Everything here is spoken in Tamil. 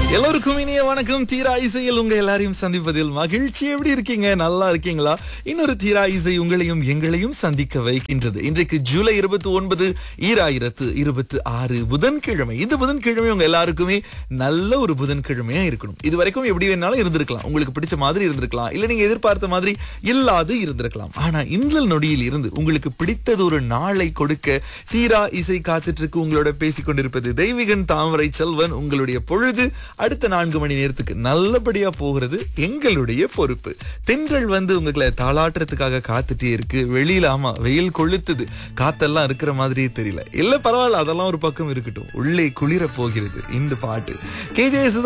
எல்லோருக்கும் இனிய வணக்கம் தீரா இசையில் உங்க எல்லாரையும் சந்திப்பதில் மகிழ்ச்சி எப்படி இருக்கீங்க நல்லா இருக்கீங்களா இன்னொரு தீரா இசை உங்களையும் எங்களையும் சந்திக்க வைக்கின்றது இன்றைக்கு ஜூலை இருபத்தி ஒன்பது ஈராயிரத்து இருபத்தி ஆறு புதன்கிழமை இந்த புதன்கிழமை உங்க எல்லாருக்குமே நல்ல ஒரு புதன்கிழமையா இருக்கணும் இது வரைக்கும் எப்படி வேணாலும் இருந்திருக்கலாம் உங்களுக்கு பிடிச்ச மாதிரி இருந்திருக்கலாம் இல்ல நீங்க எதிர்பார்த்த மாதிரி இல்லாது இருந்திருக்கலாம் ஆனா இந்த நொடியில் இருந்து உங்களுக்கு பிடித்தது ஒரு நாளை கொடுக்க தீரா இசை காத்துட்டு இருக்கு உங்களோட பேசிக் கொண்டிருப்பது தெய்வீகன் தாமரை செல்வன் உங்களுடைய பொழுது அடுத்த நான்கு மணி நேரத்துக்கு நல்லபடியா போகிறது எங்களுடைய பொறுப்பு தென்றல் வந்து உங்களை தாளாட்டுறதுக்காக காத்துட்டே இருக்கு வெளியில ஆமா வெயில் கொளுத்துது காத்தெல்லாம் இருக்கிற மாதிரியே தெரியல இல்ல பரவாயில்ல அதெல்லாம் ஒரு பக்கம் இருக்கட்டும் உள்ளே குளிர போகிறது இந்த பாட்டு கேஜே